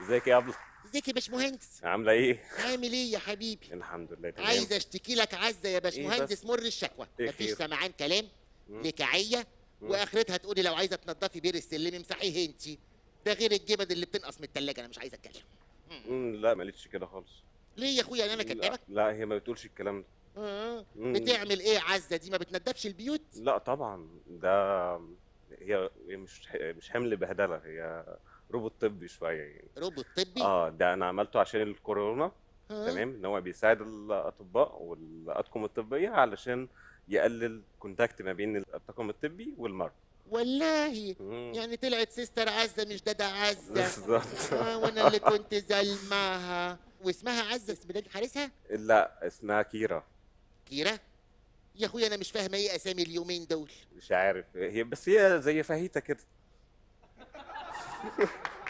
ازيك يا ابله ازيك يا باشمهندس عامله ايه عامل ايه يا حبيبي الحمد لله تمام عايز اشتكي لك عزه يا باشمهندس بس؟ مر الشكوى إيه مفيش خير؟ سمعان كلام مم. لكعيه واخرتها تقولي لو عايزه تنضفي بير السلم امسحيه انت ده غير الجبن اللي بتنقص من التلاجة انا مش عايز اتكلم مم، لا ما قالتش كده خالص ليه يا اخويا انا لا, كدابك لا هي ما بتقولش الكلام ده آه. مم. بتعمل ايه عزه دي ما بتندفش البيوت لا طبعا ده هي هي مش مش حمل بهدله هي روبوت طبي شويه يعني روبوت طبي اه ده انا عملته عشان الكورونا آه. تمام ان هو بيساعد الاطباء والاطقم الطبيه علشان يقلل كونتاكت ما بين الطاقم الطبي والمرضى والله مم. يعني طلعت سيستر عزه مش دادا عزه بالظبط آه وانا اللي كنت زلماها واسمها عزه اسم ده حارسها لا اسمها كيرا كيرا يا اخويا انا مش فاهمه ايه اسامي اليومين دول مش عارف هي بس هي زي فاهيتا كده